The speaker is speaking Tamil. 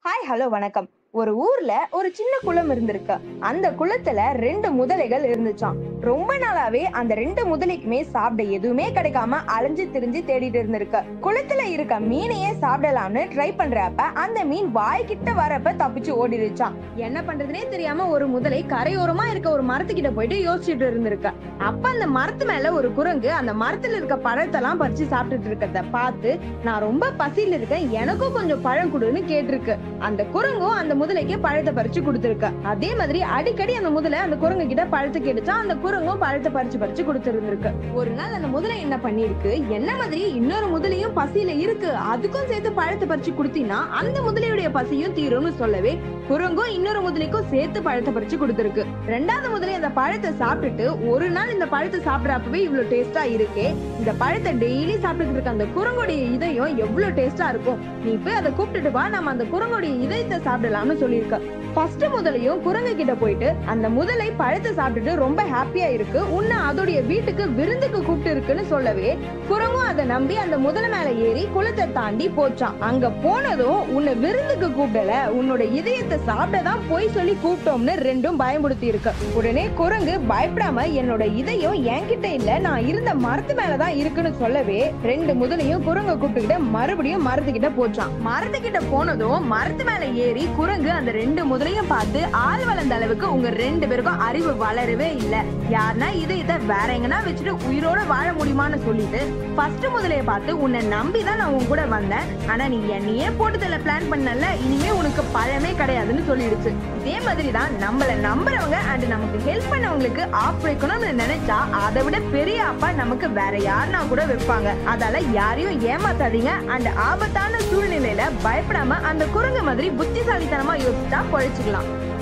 ஹாய் ஹலோ வணக்கம் ஒரு ஊர்ல ஒரு சின்ன குளம் இருந்திருக்கு அந்த குளத்துல ரெண்டு முதலைகள் இருந்துச்சாம் ரொம்ப நாளாவே அந்த ரெண்டு முதலைக்குமே சாப்பிட எதுவுமே கிடைக்காம அலைஞ்சு திரிஞ்சு தேடிட்டு இருந்திருக்கு குளத்துல இருக்க மீனையே சாப்பிடலாம்னு ட்ரை பண்றப்ப அந்த மீன் வாய்க்கிட்ட வரப்ப தப்பிச்சு ஓடிடுச்சாம் என்ன பண்றதுனே தெரியாம ஒரு முதலை கரையோரமா இருக்க ஒரு மரத்துக்கிட்ட போயிட்டு யோசிச்சுட்டு இருந்திருக்கு அப்ப அந்த மரத்து மேல ஒரு குரங்கு அந்த மரத்துல இருக்க பழத்தெல்லாம் பறிச்சு சாப்பிட்டுட்டு இருக்கிறத பார்த்து நான் ரொம்ப பசியில இருக்கேன் எனக்கும் கொஞ்சம் பழம் கொடுன்னு கேட்டிருக்கு அந்த குரங்கும் அந்த முதலைக்கு பழத்தை பறிச்சு கொடுத்துருக்கு அதே மாதிரி அடிக்கடி அந்த முதலை அந்த குரங்கு கிட்ட பழத்தை கேட்டுச்சா அந்த குரங்கும் பழத்தை பறிச்சு பறிச்சு கொடுத்துருந்துருக்கு ஒரு நாள் அந்த முதலை என்ன பண்ணிருக்கு என்ன மாதிரி இன்னொரு முதலையும் பசியில இருக்கு அதுக்கும் சேர்த்து பழத்தை பறிச்சு கொடுத்தீங்கன்னா அந்த முதலையுடைய பசியும் தீரும்னு சொல்லவே குரங்கும் இன்னொரு முதலைக்கும் சேர்த்து பழத்தை பறிச்சு கொடுத்துருக்கு ரெண்டாவது முதலை அந்த பழத்தை சாப்பிட்டுட்டு ஒரு நாள் இந்த பழத்தை சாப்பிடறப்பவே இவ்வளவு டேஸ்டா இருக்கே இந்த பழத்தை டெய்லி சாப்பிட்டுட்டு இருக்க அந்த குரங்குடைய இதயம் எவ்வளவு டேஸ்டா இருக்கும் நீ போய் அதை கூப்பிட்டுட்டு வா நம்ம அந்த குரங்குடைய இதயத்தை சாப்பிடலாம்னு சொல்லியிருக்க ஃபர்ஸ்ட் முதலையும் குரங்கு கிட்ட போயிட்டு அந்த முதலை பழத்தை சாப்பிட்டுட்டு ரொம்ப ஹாப்பியா இருக்கு உன்னை அதோடைய வீட்டுக்கு விருந்துக்கு கூப்பிட்டு இருக்குன்னு சொல்லவே குரங்கும் அதை நம்பி அந்த முதலை மேல ஏறி குளத்தை தாண்டி போச்சான் அங்க போனதும் உன்னை விருந்துக்கு கூப்பிடல உன்னோட இதயத்தை சாப்பிடதான் போய் சொல்லி கூப்பிட்டோம்னு ரெண்டும் பயமுடுத்தி இருக்கு உடனே குரங்கு பயப்படாம என்னோட இதயம் என்கிட்ட இல்ல நான் இருந்த மரத்து மேலதான் இருக்குன்னு சொல்லவே ரெண்டு முதலையும் குரங்க கூப்பிட்டுக்கிட்டு மறுபடியும் மரத்துக்கிட்ட போச்சான் மரத்துக்கிட்ட போனதும் மரத்து மேல ஏறி குரங்கு அந்த ரெண்டு முதலையும் பார்த்து ஆள் வளர்ந்த அளவுக்கு உங்க ரெண்டு பேருக்கும் அறிவு வளரவே இல்ல யாருன்னா இதயத்தை வேற எங்கன்னா வச்சுட்டு உயிரோட வாழ முடியுமான்னு சொல்லிட்டு ஃபர்ஸ்ட் முதலைய பார்த்து உன்னை நம்பி தான் நான் உன் கூட வந்தேன் ஆனா நீ என்னையே போட்டு தள்ள பிளான் பண்ணல இனிமே உனக்கு பழமே கிடையாதுன்னு சொல்லிடுச்சு இதே மாதிரி தான் நம்மள நம்புறவங்க அண்ட் நமக்கு ஹெல்ப் பண்ணவங்களுக்கு ஆஃப் வைக்கணும்னு நினைச்சா அதை விட பெரிய அப்பா நமக்கு வேற யாருன்னா கூட வைப்பாங்க அதால யாரையும் ஏமாத்தாதீங்க அண்ட் ஆபத்தான சூழ்நிலையில பயப்படாம அந்த குரங்கு மாதிரி புத்திசாலித்தனமா யோசிச்சா பொழைச்சுக்கலாம்